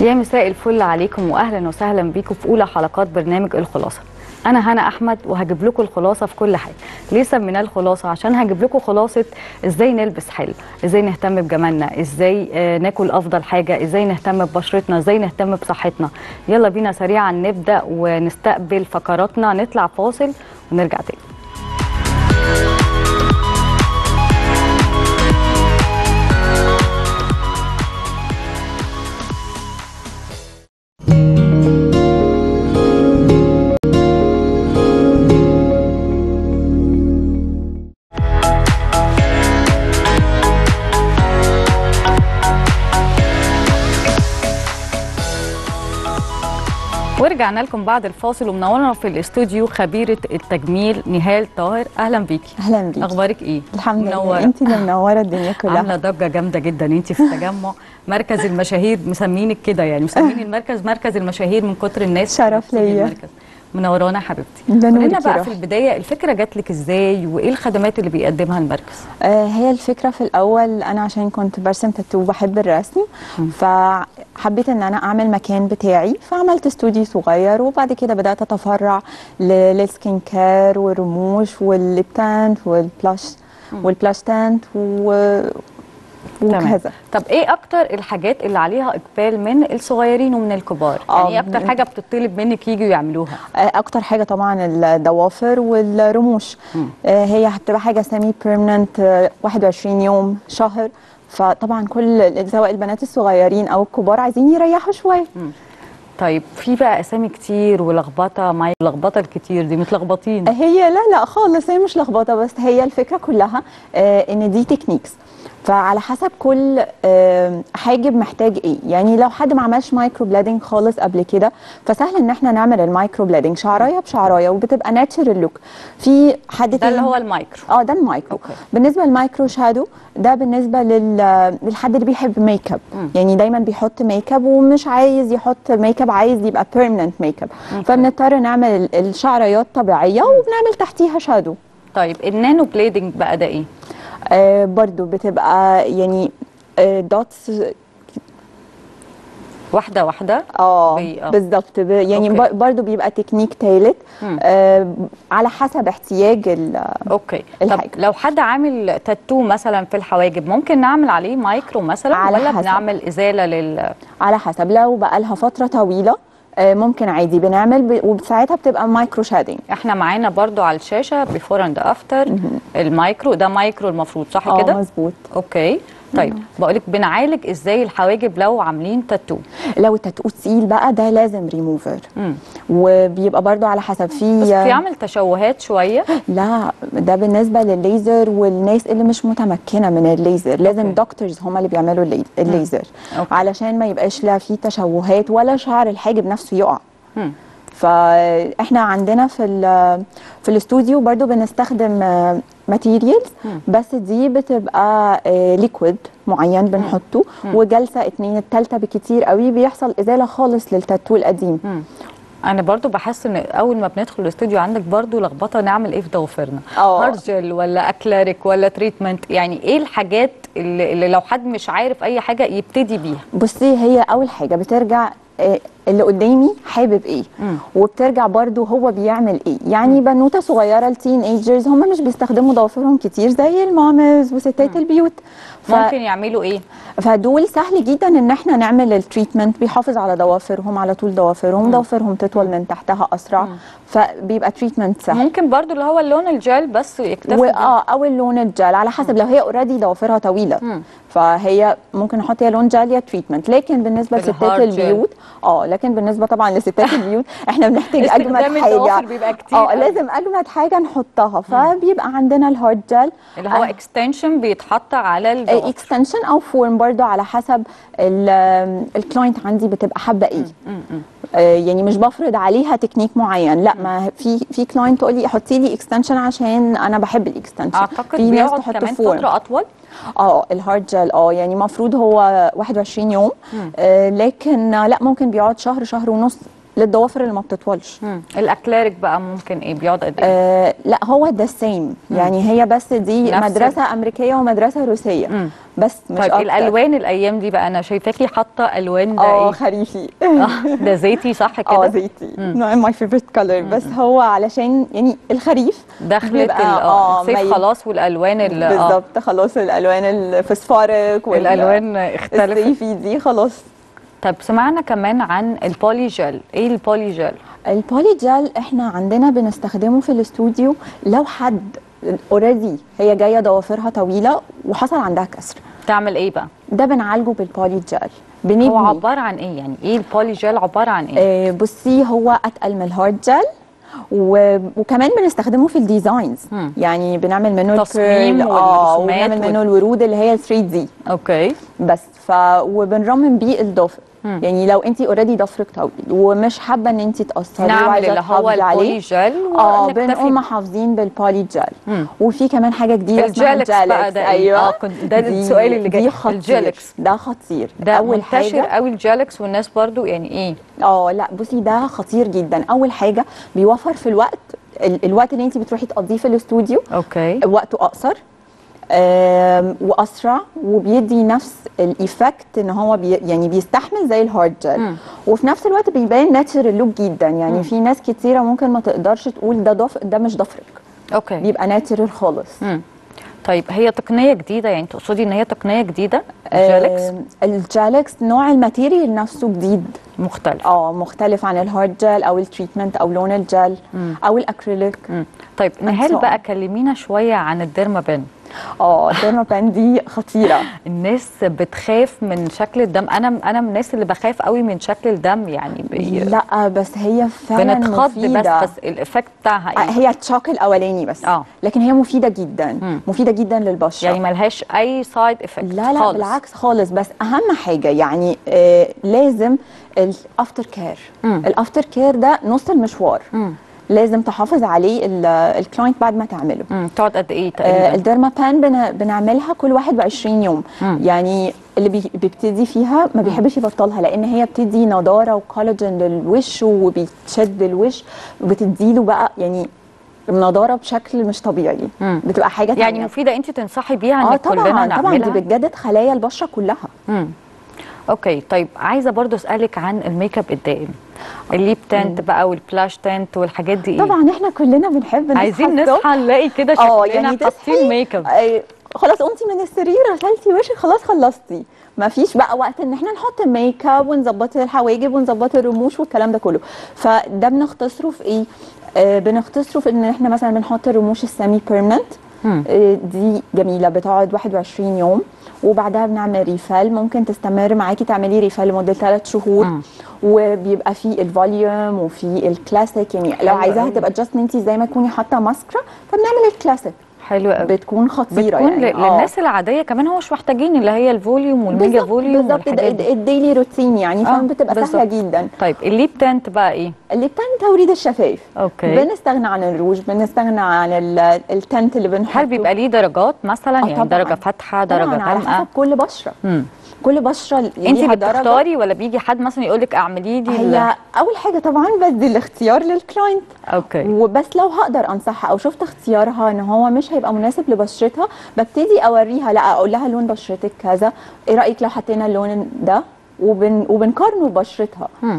يا مساء الفل عليكم واهلا وسهلا بيكم في اولى حلقات برنامج الخلاصه انا هنا احمد وهجيب لكم الخلاصه في كل حاجه ليه سميناه الخلاصه عشان هجيب لكم خلاصه ازاي نلبس حلو ازاي نهتم بجمالنا ازاي آه، ناكل افضل حاجه ازاي نهتم ببشرتنا ازاي نهتم بصحتنا يلا بينا سريعا نبدا ونستقبل فقراتنا نطلع فاصل ونرجع تاني ورجعنا لكم بعد الفاصل ومنورنا في الاستوديو خبيره التجميل نهال طاهر اهلا بيكي اهلا بيكي اخبارك ايه الحمد منورة. لله انت اللي منوره الدنيا كلها عامله ضجه جامده جدا انت في التجمع مركز المشاهير مسمينك كده يعني مسمين المركز مركز المشاهير من كتر الناس شرف اللي بتيجي ليا. المركز منورانا حبيبتي ده قولي نورك لنا يا بقى روح. في البدايه الفكره جات لك ازاي وايه الخدمات اللي بيقدمها المركز آه هي الفكره في الاول انا عشان كنت برسم تاتو وبحب الرسم فحبيت ان انا اعمل مكان بتاعي فعملت استوديو صغير وبعد كده بدات اتفرع ل- للسكين كير والرموش والليب تانت والبلاش والبلاش تانت و... تمام. وكذا طب ايه اكتر الحاجات اللي عليها اقبال من الصغيرين ومن الكبار آه، يعني ايه اكتر من- حاجه بتطلب منك يجوا يعملوها آه، اكتر حاجه طبعا الضوافر والرموش آه، هي هتبقى حاجه سيمي بيرمننت 21 يوم شهر فطبعا كل سواء البنات الصغيرين او الكبار عايزين يريحوا شويه طيب في بقى اسامي كتير ولخبطه مع اللخبطه الكتير دي متلخبطين هي لا لا خالص هي مش لخبطه بس هي الفكره كلها آه، ان دي تكنيكس فعلى حسب كل آه، حاجب محتاج ايه يعني لو حد ما عملش مايكرو بلادنج خالص قبل كده فسهل ان احنا نعمل المايكرو بلادنج شعرايه بشعرايه وبتبقى ناتشرال لوك في حد ده اللي تاني- هو المايكرو اه ده المايكرو أوكي. بالنسبه للمايكرو شادو ده بالنسبه لل... للحد اللي بيحب ميك اب مم. يعني دايما بيحط ميك اب ومش عايز يحط ميك اب عايز يبقى بيرمننت ميك اب فبنضطر نعمل ال- الشعريات طبيعيه وبنعمل تحتيها شادو طيب النانو بليدنج بقى ده ايه آه برضو بتبقى يعني آه دوتس واحده واحده اه بي- آه. بالظبط ب- يعني أوكي. بر- برضو بيبقى تكنيك ثالث مم. آه على حسب احتياج ال- اوكي الحاجة. طب لو حد عامل تاتو مثلا في الحواجب ممكن نعمل عليه مايكرو مثلا على ولا حسب. بنعمل ازاله لل على حسب لو بقى لها فتره طويله آه ممكن عادي بنعمل ب... وساعتها بتبقى مايكرو شادنج احنا معانا برضو على الشاشه بيفور اند افتر المايكرو ده مايكرو المفروض صح اه كده مظبوط اوكي طيب بقولك بنعالج ازاي الحواجب لو عاملين تاتو لو التاتو تقيل بقى ده لازم ريموفر مم. وبيبقى برضو على حسب في بس بيعمل تشوهات شويه لا ده بالنسبه للليزر والناس اللي مش متمكنه من الليزر لازم أوكي. دكتورز هم اللي بيعملوا اللي- الليزر أوكي. علشان ما يبقاش لا في تشوهات ولا شعر الحاجب نفسه يقع مم. فاحنا عندنا في ال- في الاستوديو برضو بنستخدم ماتيريالز بس دي بتبقى ليكويد معين بنحطه وجلسه اتنين التالتة بكتير قوي بيحصل ازاله خالص للتاتو القديم مم. انا برضو بحس ان اول ما بندخل الاستوديو عندك برضو لخبطه نعمل ايه في ضوافرنا اه. هارد جel ولا اكلاريك ولا تريتمنت يعني ايه الحاجات اللي, اللي لو حد مش عارف اي حاجه يبتدي بيها بصي هي اول حاجه بترجع آه، اللي قدامي حابب ايه مم. وبترجع برضو هو بيعمل ايه يعني بنوته صغيره التين ايجرز هم مش بيستخدموا ضوافرهم كتير زي المامز وستات البيوت ف... ممكن يعملوا ايه فدول سهل جدا ان احنا نعمل التريتمنت بيحافظ على ضوافرهم على طول ضوافرهم ضوافرهم تطول من تحتها اسرع فبيبقى تريتمنت سهل ممكن برضو اللي هو اللون الجel بس يكتفي بال- واه او اللون الجل على حسب لو هي اوريدي ضوافرها طويله مم. فهي ممكن نحط يا لون جل يا تريتمنت لكن بالنسبه لستات الهارد جel. البيوت اه لكن بالنسبه طبعا لستات البيوت احنا بنحتاج استخدام اجمد الضوافر حاجه بيبقى كتير اه قوي. لازم اجمد حاجه نحطها فبيبقى عندنا الهارد جل اللي هو اكستنشن بيتحط على الضوافر اكستنشن او فورم برضو على حسب الكلاينت عندي بتبقى حابه ايه مم. مم. آه، يعني مش بفرض عليها تكنيك معين لا ما في في كلاينت تقول لي حطي لي اكستنشن عشان انا بحب الاكستنشن اعتقد في ناس بيقعد تحط كمان فورم فتره اطول اه الهارد جel اه يعني المفروض هو 21 يوم آه لكن آه، لا ممكن بيقعد شهر شهر ونص للضوافر اللي ما بتطولش مم. الاكليريك بقى ممكن ايه بيقعد قد ايه آه لا هو ده سيم يعني هي بس دي نفس مدرسه امريكيه ومدرسه روسيه مم. بس مش طيب أكتر. الالوان الايام دي بقى انا شايفاكي حاطه الوان ده اه ايه خريفي آه، ده زيتي صح اه كده زيتي ماي فيفورت كولر بس هو علشان يعني الخريف دخلت بيبقى- ال- اه آه، الصيف ميل. خلاص والالوان ال- اه بالظبط خلاص الالوان الفسفورك وال- الالوان اختلفت الصيفي دي خلاص طب سمعنا كمان عن البولي جel ايه البولي جel البولي جel احنا عندنا بنستخدمه في الاستوديو لو حد اوريدي هي جايه ضوافرها طويله وحصل عندها كسر تعمل ايه بقى ده بنعالجه بالبولي جel بنبني هو عباره عن ايه يعني ايه البولي جel عباره عن ايه آه، بصي هو اتقل من الهارد جel و... وكمان بنستخدمه في الديزاينز مم. يعني بنعمل منه تصميم الكيرل اه والرسومات وبنعمل وال- منه الورود اللي هي 3 دي اوكي بس ف وبنرمم بيه الضفر مم. يعني لو انت اوريدي ضفرك طويل ومش حابه ان انت تقصري نعمل وعايزة اللي هو تحافظي عليه، البولي جel اه ونكتفي بنقوم محافظين بالبولي جel مم. وفي كمان حاجه جديده اسمها الجيلكس بقى الجيلكس ده إيه؟ ايوه آه، كنت- ده دي- السؤال اللي جاي. دي خطير الجيلكس. ده خطير ده اول منتشر حاجه قوي الجيلكس والناس برضو يعني ايه اه لا بصي ده خطير جدا اول حاجه بيوفر في الوقت ال- الوقت اللي انت بتروحي تقضيه في الاستوديو اوكي وقته اقصر آم، واسرع وبيدي نفس الايفكت ان هو بي يعني بيستحمل زي الهارد جel مم. وفي نفس الوقت بيبان ناتشرال لوك جدا يعني في ناس كتيره ممكن ما تقدرش تقول ده ضف ده مش ضفرك اوكي بيبقى ناتشرال خالص مم. طيب هي تقنيه جديده يعني تقصدي ان هي تقنيه جديده الجيلكس آم، الجالكس نوع الماتيريال نفسه جديد مختلف اه مختلف عن الهارد جel او التريتمنت او لون الجل مم. او الاكريليك مم. طيب نهال so on. بقى كلمينا شويه عن الديرما بان اه الديرمابان دي خطيره الناس بتخاف من شكل الدم انا انا من الناس اللي بخاف قوي من شكل الدم يعني بي... لا بس هي فعلا بنتخض بس مفيدة. بس الايفكت بتاعها آه، ايه هي التشوك الاولاني بس آه. لكن هي مفيده جدا مم. مفيده جدا للبشره يعني ملهاش اي سايد افكت لا لا بالعكس خالص بس اهم حاجه يعني آه لازم الافتر كير مم. الافتر كير ده نص المشوار مم. لازم تحافظ عليه الكلاينت بعد ما تعمله مم. تقعد قد ايه آه تقريبا الديرما بان بن بنعملها كل 21 يوم مم. يعني اللي بي بيبتدي فيها ما بيحبش يبطلها لان هي بتدي نضاره وكولاجين للوش وبتشد الوش وبتديله بقى يعني نضاره بشكل مش طبيعي مم. بتبقى حاجه يعني تانية. مفيده انت تنصحي بيها ان اه كلنا طبعا طبعا نعملها دي بتجدد خلايا البشره كلها مم. اوكي طيب عايزه برضو اسالك عن الميك اب الدائم الليب تنت بقى والبلاش تنت والحاجات دي ايه طبعا احنا كلنا بنحب نصحى عايزين الصبح. نصحى نلاقي كده اه شكلنا يعني حاطين تصحي ميك اب آه، خلاص قمتي من السرير غسلتي وشك خلاص خلصتي ما فيش بقى وقت ان احنا نحط ميك اب ونظبط الحواجب ونظبط الرموش والكلام ده كله فده بنختصره في ايه آه بنختصره في ان احنا مثلا بنحط الرموش السيمي بيرمننت مم. آه دي جميله بتقعد 21 يوم وبعدها بنعمل ريفال ممكن تستمر معاكي تعملي ريفال لمده 3 شهور مم. وبيبقى فيه الفوليوم وفي الكلاسيك يعني حلو لو عايزاها قوي. تبقى جاست انت زي ما تكوني حاطه ماسكرا فبنعمل الكلاسيك حلو قوي بتكون خطيره بتكون يعني ل- للناس العاديه كمان هو مش محتاجين اللي هي الفوليوم والميجا بالظبط فوليوم بالظبط والحاجات ده- دي الديلي روتين يعني آه، فبتبقى بالظبط. سهله جدا طيب الليب تنت بقى ايه اللي بتاع توريد الشفايف اوكي بنستغنى عن الروج بنستغنى عن ال- التنت اللي بنحطه هل بيبقى ليه درجات مثلا آه، يعني طبعاً. درجه فاتحه درجه طبعا على غامقه حسب كل بشره مم. كل بشره انت ليها اللي درجة. بتختاري ولا بيجي حد مثلا يقول لك اعملي لي ال- هي اول حاجه طبعا بدي الاختيار للكلاينت اوكي وبس لو هقدر انصحها او شفت اختيارها ان هو مش هيبقى مناسب لبشرتها ببتدي اوريها لا اقول لها لون بشرتك كذا ايه رايك لو حطينا اللون ده وبن وبنقارنه ببشرتها مم.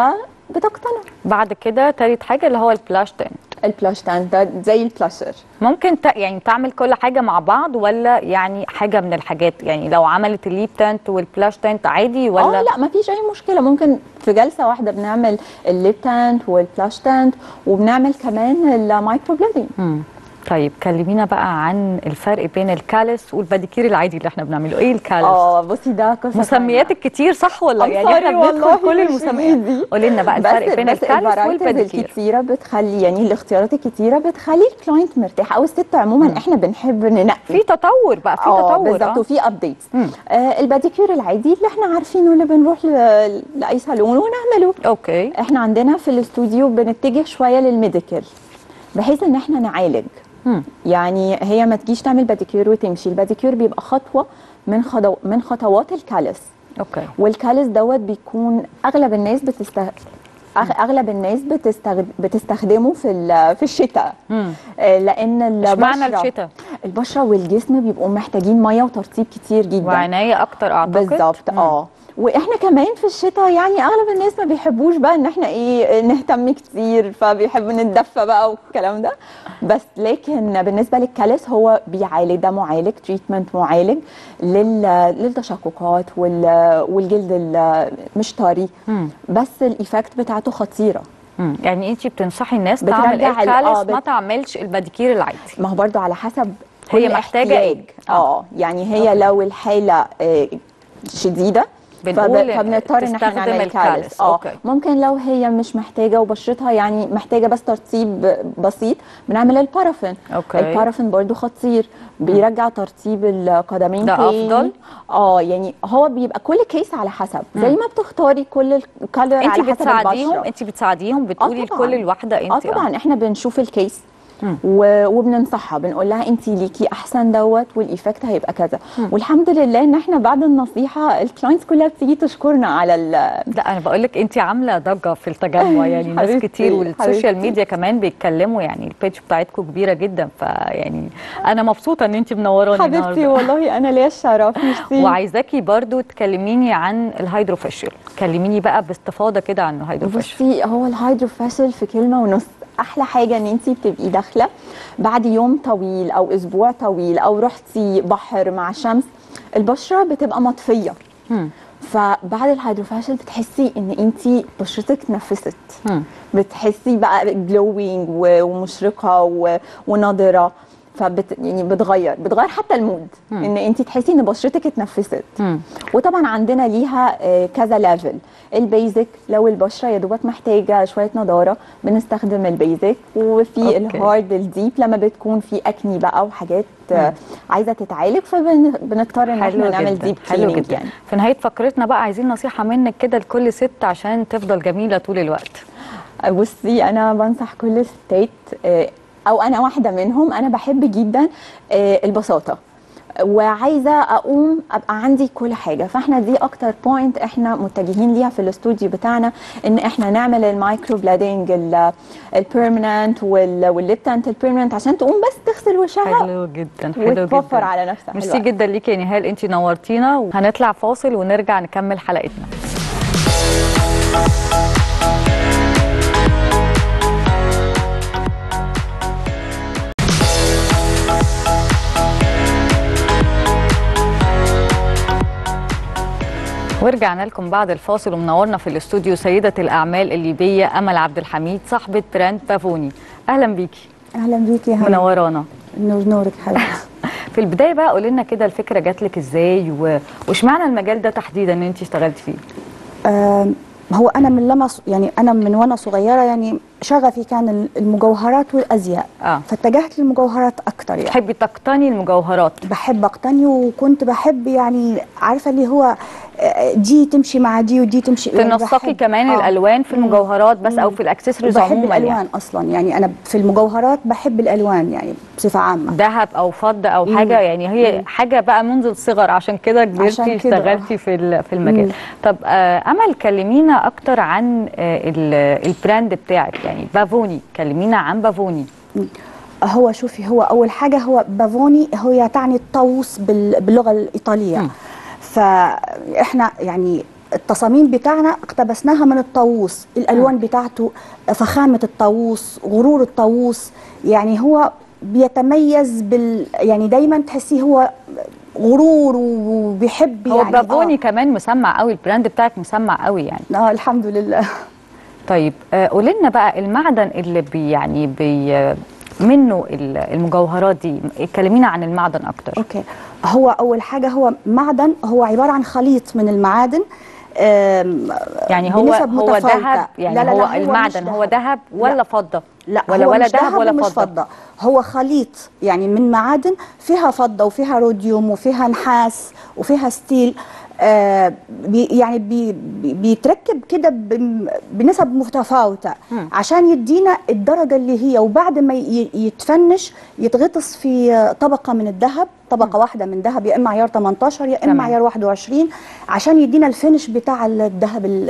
فبتقتنع بعد كده تالت حاجه اللي هو البلاش تنت البلاش تان ده زي البلاشر ممكن ت... يعني تعمل كل حاجه مع بعض ولا يعني حاجه من الحاجات يعني لو عملت الليب تنت والبلاش تنت عادي ولا اه لا ما فيش اي مشكله ممكن في جلسه واحده بنعمل الليب تانت والبلاش تانت وبنعمل كمان المايكرو بليدنج مم. طيب كلمينا بقى عن الفرق بين الكالس والباديكير العادي اللي احنا بنعمله ايه الكالس اه بصي ده قصه مسمياتك كتير صح ولا I'm يعني احنا sorry والله بندخل كل مش المسميات بإيدي. قولي لنا بقى الفرق بين الكالس الفرايتيز والباديكير الكتيره بتخلي يعني الاختيارات الكتيره بتخلي الكلاينت مرتاح او الست عموما احنا بنحب ننقي في تطور بقى في اه تطور بالظبط آه. وفي ابديتس مم. آه الباديكير العادي اللي احنا عارفينه اللي بنروح ل- لاي صالون ونعمله اوكي احنا عندنا في الاستوديو بنتجه شويه للميديكال بحيث ان احنا نعالج مم. يعني هي ما تجيش تعمل باديكير وتمشي الباديكير بيبقى خطوه من خطو من خطوات الكالس اوكي والكالس دوت بيكون اغلب الناس بتست أغ- اغلب الناس بتستخد... بتستخدمه في ال... في الشتاء مم. آه، لان اشمعنى البشره الشتاء البشره والجسم بيبقوا محتاجين ميه وترطيب كتير جدا وعناية اكتر اعتقد بالظبط مم. اه واحنا كمان في الشتاء يعني اغلب الناس ما بيحبوش بقى ان احنا ايه نهتم كتير فبيحبوا نتدفى بقى والكلام ده بس لكن بالنسبه للكالس هو بيعالج ده معالج تريتمنت معالج لل للتشققات وال والجلد ال- مش طري مم. بس الايفكت بتاعته خطيره مم. يعني انت بتنصحي الناس بترجع تعمل ال- آه، الكالس ما بت- تعملش الباديكير العادي ما هو برضو على حسب هي كل محتاجة احتياج. إيه؟ آه. اه يعني هي لو الحاله آه، شديده بنقول فب- فبنضطر ان احنا تستخدم نعمل الكالس. كالس اه أوكي. ممكن لو هي مش محتاجه وبشرتها يعني محتاجه بس ترطيب بسيط بنعمل البارافين أوكي. البارافين برضو خطير بيرجع ترطيب القدمين ده تاني. أفضل؟ اه يعني هو بيبقى كل كيس على حسب زي ما بتختاري كل الكالر انت على حسب بتساعديهم البشره انت بتساعديهم بتقولي طبعاً. لكل الواحده انت اه طبعا احنا بنشوف الكيس مم. و- وبننصحها بنقول لها انت ليكي احسن دوت والايفكت هيبقى كذا والحمد لله ان احنا بعد النصيحه الكلاينتس كلها بتيجي تشكرنا على ال لا انا بقول لك انت عامله ضجه في التجمع يعني ناس حبيبتي، كتير والسوشيال حبيبتي. ميديا كمان بيتكلموا يعني البيج بتاعتكم كبيره جدا فيعني انا مبسوطه ان انت منوراني حبيبتي النهارده والله انا ليا الشرف ميرسي وعايزاكي برضو تكلميني عن الهيدروفيشل كلميني بقى باستفاضه كده عن الهيدروفيشل بصي هو الهيدروفاشل في كلمه ونص احلى حاجه ان انت بتبقي داخله بعد يوم طويل او اسبوع طويل او رحتي بحر مع شمس البشره بتبقى مطفيه مم. فبعد الهيدروفاشل بتحسي ان انت بشرتك نفست مم. بتحسي بقى جلوينج ومشرقه و- ونضره فبت يعني بتغير بتغير حتى المود مم. ان انت تحسي ان بشرتك اتنفست مم. وطبعا عندنا ليها آه، كذا ليفل البيزك لو البشره يا دوبك محتاجه شويه نضاره بنستخدم البيزك وفي أوكي. الهارد الديب لما بتكون في اكني بقى وحاجات آه، مم. عايزه تتعالج فبنضطر ان احنا حلو نعمل جدا ديب حلو كليننج جدا يعني في نهايه فقرتنا بقى عايزين نصيحه منك كده لكل ست عشان تفضل جميله طول الوقت بصي انا بنصح كل الستات آه، او انا واحده منهم انا بحب جدا آه، البساطه وعايزه اقوم ابقى عندي كل حاجه فاحنا دي اكتر بوينت احنا متجهين ليها في الاستوديو بتاعنا ان احنا نعمل المايكرو بلادنج البيرمننت والليبتانت البيرمننت عشان تقوم بس تغسل وشها حلو جدا حلو جدا وتوفر على نفسها ميرسي حلوة. جدا ليكي يا نهال انت نورتينا وهنطلع فاصل ونرجع نكمل حلقتنا ورجعنا لكم بعد الفاصل ومنورنا في الاستوديو سيدة الأعمال الليبية أمل عبد الحميد صاحبة براند بافوني أهلا بيكي اهلا بيكي يا هلا منورانا نور نورك حبيبتي في البداية بقى قولي لنا كده الفكرة جات لك ازاي و... واشمعنى المجال ده تحديدا ان انت اشتغلت فيه آم، هو انا من لما ص- يعني انا من وانا صغيره يعني شغفي كان المجوهرات والازياء اه فاتجهت للمجوهرات اكتر يعني تحبي تقتني المجوهرات بحب اقتني وكنت بحب يعني عارفه اللي هو آه، دي تمشي مع دي ودي تمشي يعني تنسقي بحب- كمان آه. الالوان في مم. المجوهرات بس او مم. في الاكسسوارز بحب عموما الالوان يعني اصلا يعني انا في المجوهرات بحب الالوان يعني بصفه عامه ذهب او فضه او مم. حاجه يعني هي مم. حاجه بقى منذ الصغر عشان كده كبرتي عشان كده، اشتغلتي في ال- في المجال مم. طب آه امل كلمينا اكتر عن آه ال- البراند بتاعك يعني بافوني كلمينا عن بافوني هو شوفي هو اول حاجه هو بافوني هو تعني الطاووس بال- باللغه الايطاليه مم. فاحنا يعني التصاميم بتاعنا اقتبسناها من الطاووس الالوان بتاعته فخامه الطاووس غرور الطاووس يعني هو بيتميز بال يعني دايما تحسيه هو غرور وبيحب هو يعني بافوني كمان مسمع قوي البراند بتاعك مسمع قوي يعني اه, آه الحمد لله طيب آه، قولي لنا بقى المعدن اللي بي يعني بي آه، منه ال- المجوهرات دي كلمينا عن المعدن اكتر اوكي هو اول حاجه هو معدن هو عباره عن خليط من المعادن آم، يعني هو بنسب هو متفاوتة. ذهب يعني لا لا هو لا المعدن مش هو ذهب ولا لا. فضه لا ولا هو ولا مش ذهب ولا ومش فضه هو خليط يعني من معادن فيها فضه وفيها روديوم وفيها نحاس وفيها ستيل آه بي يعني بي بي- بيتركب كده بم- بنسب متفاوته مم. عشان يدينا الدرجه اللي هي وبعد ما ي- يتفنش يتغطس في آه، طبقه من الذهب طبقه واحده من ذهب يا اما عيار 18 يا تمام. اما عيار 21 عشان يدينا الفينش بتاع الذهب ال-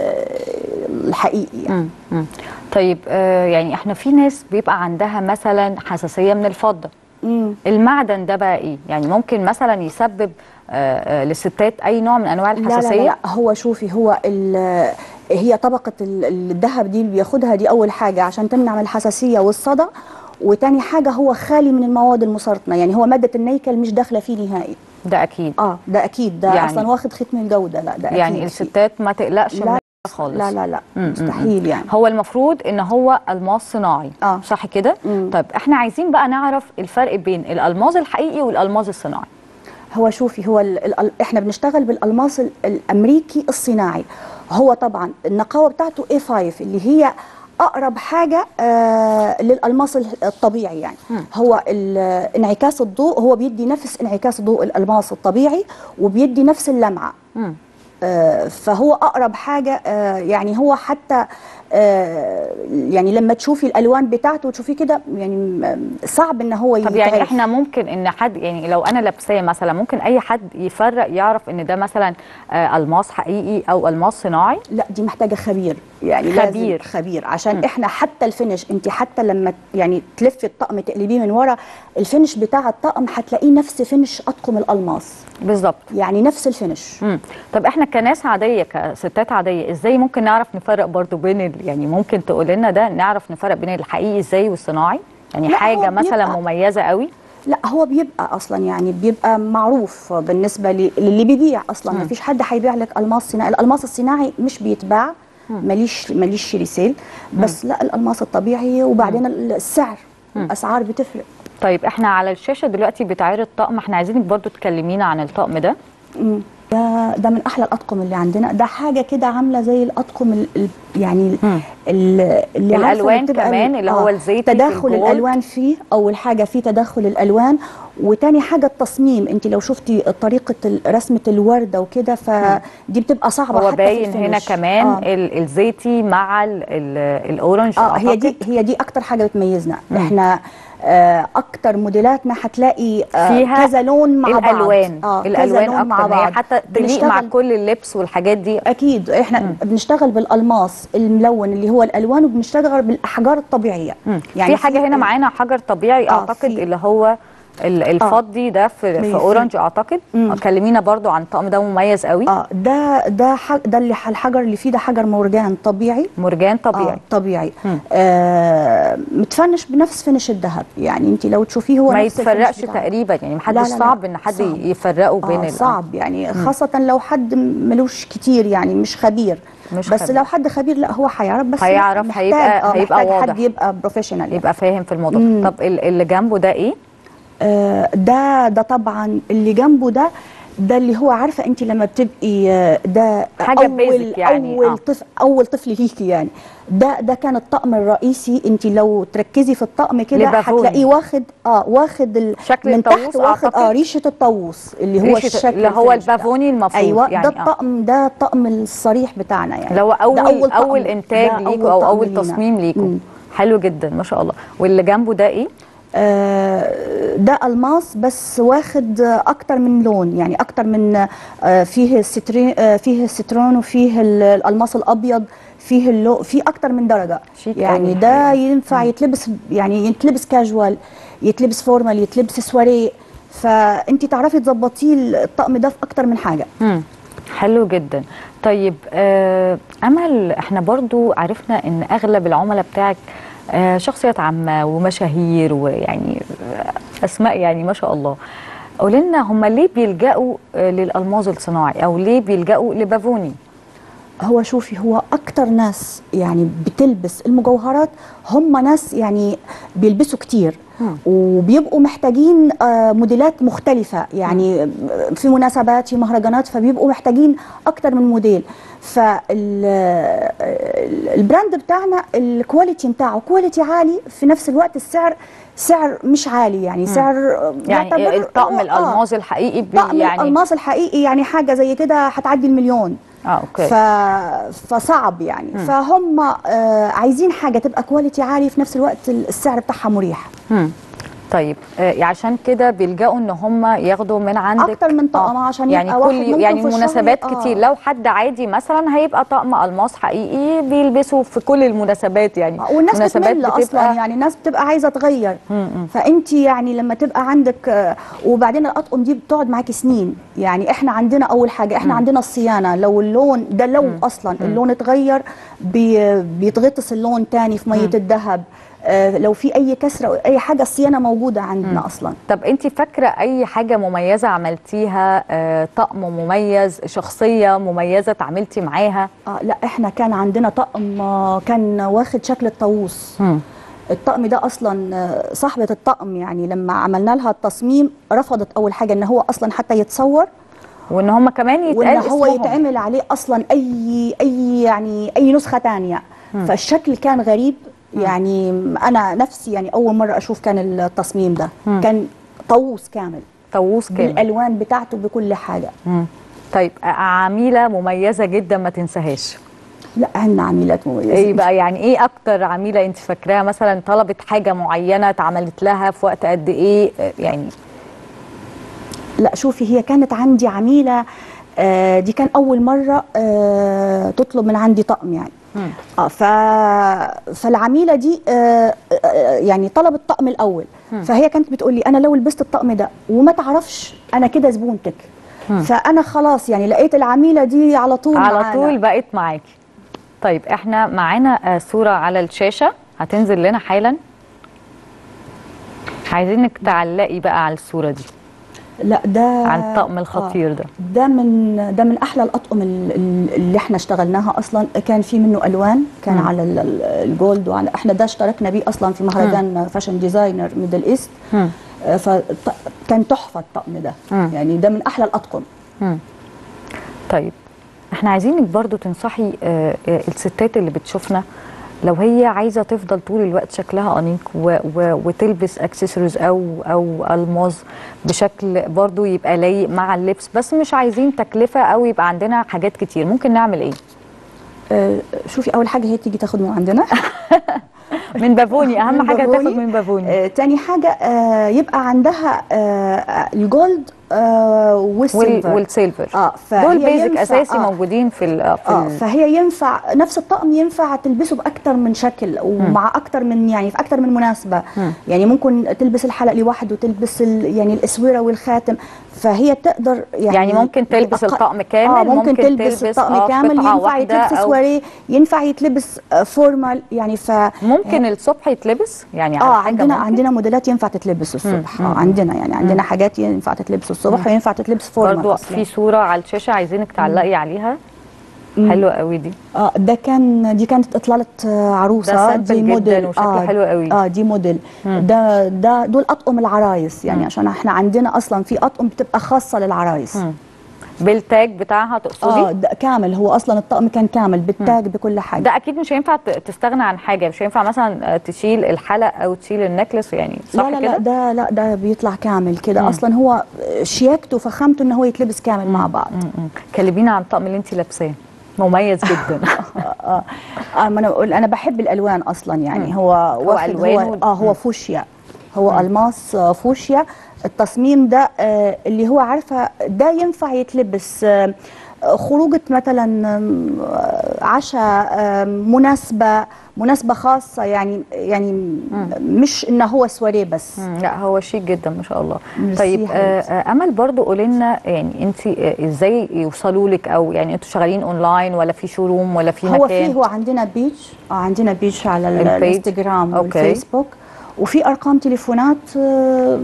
الحقيقي يعني. مم. مم. طيب آه يعني احنا في ناس بيبقى عندها مثلا حساسيه من الفضه مم. المعدن ده بقى ايه يعني ممكن مثلا يسبب آه آه للستات اي نوع من انواع لا لا الحساسيه لا, لا هو شوفي هو ال- هي طبقة ال- الذهب دي اللي بياخدها دي أول حاجة عشان تمنع من الحساسية والصدى وتاني حاجة هو خالي من المواد المسرطنة يعني هو مادة النيكل مش داخلة فيه نهائي ده اكيد اه ده أكيد ده يعني- يعني أصلا واخد ختم الجودة لا ده يعني أكيد الستات ما تقلقش لا من ده خالص لا لا لا مم، مم، مستحيل يعني هو المفروض ان هو الماس صناعي آه. صح كده مم. طيب احنا عايزين بقى نعرف الفرق بين الالماس الحقيقي والالماس الصناعي هو شوفي هو ال ال احنا بنشتغل بالالماس ال- الامريكي الصناعي هو طبعا النقاوه بتاعته A5 اللي هي اقرب حاجه آه للالماس ال- الطبيعي يعني مم. هو ال- انعكاس الضوء هو بيدي نفس انعكاس ضوء الالماس الطبيعي وبيدي نفس اللمعه مم. آه، فهو اقرب حاجه آه، يعني هو حتى آه، يعني لما تشوفي الالوان بتاعته وتشوفيه كده يعني م- صعب ان هو طب يعني يتعرف. احنا ممكن ان حد يعني لو انا لابساه مثلا ممكن اي حد يفرق يعرف ان ده مثلا آه الماس حقيقي او الماس صناعي لا دي محتاجه خبير يعني خبير. لازم خبير عشان مم. احنا حتى الفينش انت حتى لما ت- يعني تلفي الطقم تقلبيه من ورا الفينش بتاع الطقم هتلاقيه نفس فينش اطقم الالماس بالظبط يعني نفس الفينش مم. طب احنا كناس عاديه كستات عاديه ازاي ممكن نعرف نفرق برضو بين ال... يعني ممكن تقول لنا ده نعرف نفرق بين الحقيقي ازاي والصناعي يعني لا، هو حاجه مثلا بيبقى- مميزه قوي لا هو بيبقى اصلا يعني بيبقى معروف بالنسبه ل- للي بيبيع اصلا مم. ما فيش حد هيبيع لك الماس صناعي الالماس الصناعي مش بيتباع ماليش ماليش شيري سيل بس لا الالماس الطبيعي وبعدين السعر الاسعار بتفرق طيب احنا على الشاشه دلوقتي بتعرض طقم احنا عايزينك برضو تكلمينا عن الطقم ده مم. ده ده من احلى الاطقم اللي عندنا ده حاجه كده عامله زي الاطقم ال ال يعني مم. ال- اللي عارفة الألوان اللي بتبقى كمان ال- اللي هو الزيتي في تداخل الجولد. الالوان فيه اول حاجه فيه تداخل الالوان وتاني حاجه التصميم انت لو شفتي طريقه ال- رسمه الورده وكده فدي بتبقى صعبه هو حتى في باين هنا الفينش. كمان آه. ال- الزيتي مع ال ال الاورنج اه هي دي أعتقد. هي دي اكتر حاجه بتميزنا مم. احنا آه اكتر موديلاتنا هتلاقي آه فيها كذا لون مع بعض الالوان اه كذا الالوان لون اكتر مع ما هي بعض حتى تليق مع بنشتغل- كل اللبس والحاجات دي اكيد احنا مم. بنشتغل بالالماس الملون اللي هو الالوان وبنشتغل بالاحجار الطبيعيه مم. في حاجه هنا معانا حجر طبيعي آه، اعتقد في. اللي هو ال- الفضي ده في, في في- اورنج اعتقد مم. آه، كلمينا برضو عن الطقم ده مميز قوي اه ده ده حج ده اللي الحجر اللي فيه ده حجر مرجان طبيعي مرجان طبيعي آه طبيعي مم. آه متفنش بنفس فينش الذهب يعني انت لو تشوفيه هو ما نفس الفينش يتفرقش بتاعه. تقريبا يعني لا، محدش لا، لا، صعب ان حد صعب. يفرقه بين آه ال- صعب يعني خاصة لو حد ملوش كتير يعني مش خبير مش بس خبير. لو حد خبير لا هو هيعرف بس لا، هيعرف، محتاج هيبقى- آه هيبقى محتاج واضح. حد يبقى بروفيشنال يبقى فاهم في الموضوع مم. طب ال- اللي جنبه ده ايه آه، ده ده طبعا اللي جنبه ده ده اللي هو عارفه انت لما بتبقي آه، ده حاجة اول basic يعني، اول آه. طفل اول طفل ليكي يعني ده ده كان الطقم الرئيسي انت لو تركزي في الطقم كده لبافوني. هتلاقيه واخد اه واخد ال شكل من الطاووس تحت واخد اه أعتقد. ريشه الطاووس اللي هو ريشة- الشكل اللي هو الفينش ده. البافوني المفروض ايوه يعني ده الطقم ده الطقم الصريح بتاعنا يعني اللي هو ده اول اول, طقم. أول انتاج ده ليكوا او طقم اول لينا. تصميم ليكوا مم. حلو جدا ما شاء الله واللي جنبه ده ايه آه، ده الماس بس واخد آه، اكتر من لون يعني اكتر من آه، فيه السترين آه، فيه السترون وفيه ال- الالماس الابيض فيه اللو في اكتر من درجه شيك يعني أوي ده الحقيقة. ينفع يتلبس يعني يتلبس كاجوال يتلبس فورمال يتلبس سواريه فانت تعرفي تظبطيه الطقم ده في اكتر من حاجه مم. حلو جدا طيب آه امل احنا برضو عرفنا ان اغلب العملاء بتاعك آه شخصيات عامه ومشاهير ويعني آه اسماء يعني ما شاء الله قولي لنا هم ليه بيلجأوا آه للألماظ الصناعي او ليه بيلجأوا لبافوني هو شوفي هو اكتر ناس يعني بتلبس المجوهرات هم ناس يعني بيلبسوا كتير مم. وبيبقوا محتاجين آه، موديلات مختلفة يعني في مناسبات في مهرجانات فبيبقوا محتاجين أكتر من موديل فالبراند بتاعنا الكواليتي بتاعه كواليتي عالي في نفس الوقت السعر سعر مش عالي يعني سعر يعني يعتبر- الطقم آه، الالماس الحقيقي بي- طقم يعني الالماس الحقيقي يعني حاجه زي كده هتعدي المليون اه اوكي ف... فصعب يعني فهم آه عايزين حاجه تبقى كواليتي عالي في نفس الوقت السعر بتاعها مريح مم. طيب آه عشان كده بيلجأوا ان هم ياخدوا من عندك أكتر من طقم عشان يعني يبقى كل واحد ممكن يعني في الشهر- مناسبات آه. كتير لو حد عادي مثلا هيبقى طقم الماس حقيقي بيلبسه في كل المناسبات يعني آه، والناس مناسبات بتمل اصلا يعني الناس بتبقى عايزه تغير فانت يعني لما تبقى عندك آه، وبعدين الاطقم دي بتقعد معاكي سنين يعني احنا عندنا اول حاجه احنا عندنا الصيانه لو اللون ده لو اصلا اللون اتغير بي بيتغطس اللون تاني في ميه الذهب آه، لو في اي كسره أو اي حاجه الصيانه موجوده عندنا اصلا طب انت فاكره اي حاجه مميزه عملتيها آه طقم مميز شخصيه مميزه اتعاملتي معاها آه لا احنا كان عندنا طقم آه، كان واخد شكل الطاووس الطقم ده اصلا آه، صاحبه الطقم يعني لما عملنا لها التصميم رفضت اول حاجه ان هو اصلا حتى يتصور وان هم كمان يتقال وان هو اسمهم. يتعمل عليه اصلا اي اي يعني اي نسخه تانية فالشكل كان غريب يعني انا نفسي يعني اول مره اشوف كان التصميم ده كان طاووس كامل طاووس كامل بالالوان بتاعته بكل حاجه مم. طيب آه، عميله مميزه جدا ما تنساهاش لا عندنا عميلات مميزه ايه بقى يعني ايه اكتر عميله انت فاكراها مثلا طلبت حاجه معينه اتعملت لها في وقت قد ايه آه، يعني لا شوفي هي كانت عندي عميله آه دي كان اول مره آه تطلب من عندي طقم يعني اه ف فالعميله دي آه آه يعني طلبت الطقم الاول فهي كانت بتقول لي انا لو لبست الطقم ده وما تعرفش انا كده زبونتك فانا خلاص يعني لقيت العميله دي على طول على معانا. طول بقت معاكي طيب احنا معانا آه، صوره على الشاشه هتنزل لنا حالا عايزينك تعلقي بقى على الصوره دي لا ده على الطقم الخطير ده ده من ده من احلى الاطقم ال- ال- اللي احنا اشتغلناها اصلا كان في منه الوان كان مم. على ال- ال- الجولد وعلى احنا ده اشتركنا بيه اصلا في مهرجان فاشن ديزاينر ميدل ايست مم. فكان تحفه الطقم ده مم. يعني ده من احلى الاطقم مم. طيب احنا عايزينك برضو تنصحي آه، آه، الستات اللي بتشوفنا لو هي عايزه تفضل طول الوقت شكلها انيق و و وتلبس اكسسوارز او او الماظ بشكل برضو يبقى لايق مع اللبس بس مش عايزين تكلفه او يبقى عندنا حاجات كتير ممكن نعمل ايه آه، شوفي اول حاجه هي تيجي تاخد من عندنا من بافوني اهم من حاجه تاخد بافوني. من بافوني آه، تاني حاجه آه، يبقى عندها آه، الجولد آه، وال والسيلفر والسيلفر اه فهي دول بيزك ينفع- اساسي آه. موجودين في ال في اه ال فهي ينفع نفس الطقم ينفع تلبسه باكتر من شكل ومع اكتر من يعني في اكتر من مناسبه مم. يعني ممكن تلبس الحلق لوحده وتلبس ال يعني الاسوره والخاتم فهي تقدر يعني يعني ممكن تلبس بأقل- الطقم كامل اه ممكن, ممكن تلبس, تلبس الطقم آه كامل قطعة ينفع واحدة يتلبس أو- سواريه ينفع يتلبس آه، فورمال يعني ف ممكن الصبح يتلبس يعني على اه حاجه عندنا ممكن؟ عندنا موديلات ينفع تتلبس الصبح مم. اه عندنا يعني عندنا حاجات ينفع تتلبس الصبح وينفع تتلبس فورمال برضو أصلاً. في صورة على الشاشة عايزينك تعلقي عليها مم. حلوة قوي دي اه ده كان دي كانت اطلاله آه، عروسه ده دي سامبل جدا موديل وشكله حلو قوي. اه دي موديل مم. ده ده دول اطقم العرايس يعني مم. عشان احنا عندنا اصلا في اطقم بتبقى خاصه للعرايس مم. بالتاج بتاعها اه تقصدي ده كامل هو اصلا الطقم كان كامل بالتاج بكل حاجه ده اكيد مش هينفع ت- تستغنى عن حاجة مش هينفع مثلا آه، تشيل الحلق او تشيل النكلس يعني صح لا لا كده لا ده لا ده بيطلع كامل كده مم. اصلا هو شياكته وفخامته ان هو يتلبس كامل مع بعض مم. مم. كلمينا عن الطقم اللي انت لابساه مميز جدا اه اه ما انا بقول انا بحب الالوان اصلا يعني مم. هو واخد ألوان هو وال- اه مم. هو فوشيا هو الماس آه، فوشيا التصميم ده آه اللي هو عارفه ده ينفع يتلبس آه خروجة مثلا آم، آه، عشاء آم، مناسبة مناسبة خاصة يعني يعني مش انه هو سواريه بس مم. لا هو شيك جدا ما شاء الله ميرسي طيب يا آه حبيبتي. آه امل برضو قولي لنا يعني انت آه ازاي يوصلوا لك او يعني انتوا شغالين اونلاين ولا في شوروم ولا في هو مكان في هو عندنا بيج اه عندنا بيج على ال- البيج. الانستجرام أوكي. والفيسبوك وفي ارقام تليفونات آه،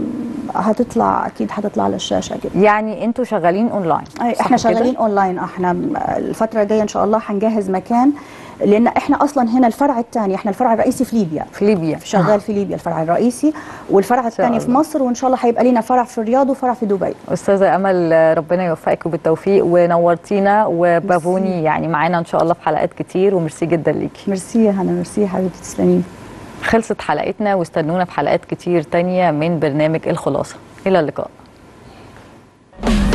هتطلع اكيد هتطلع على الشاشه كده يعني انتوا شغالين اونلاين أي صح احنا كده؟ شغالين اونلاين احنا م- الفتره الجايه ان شاء الله هنجهز مكان لان احنا اصلا هنا الفرع الثاني احنا الفرع الرئيسي في ليبيا في ليبيا شغال في ليبيا الفرع الرئيسي والفرع الثاني في الله. مصر وان شاء الله هيبقى لنا فرع في الرياض وفرع في دبي استاذه امل آه، ربنا يوفقك وبالتوفيق ونورتينا وبافوني يعني معانا ان شاء الله في حلقات كتير وميرسي جدا ليكي ميرسي يا هنا ميرسي يا حبيبتي تسلمي خلصت حلقتنا واستنونا في حلقات كتير تانية من برنامج الخلاصة إلى اللقاء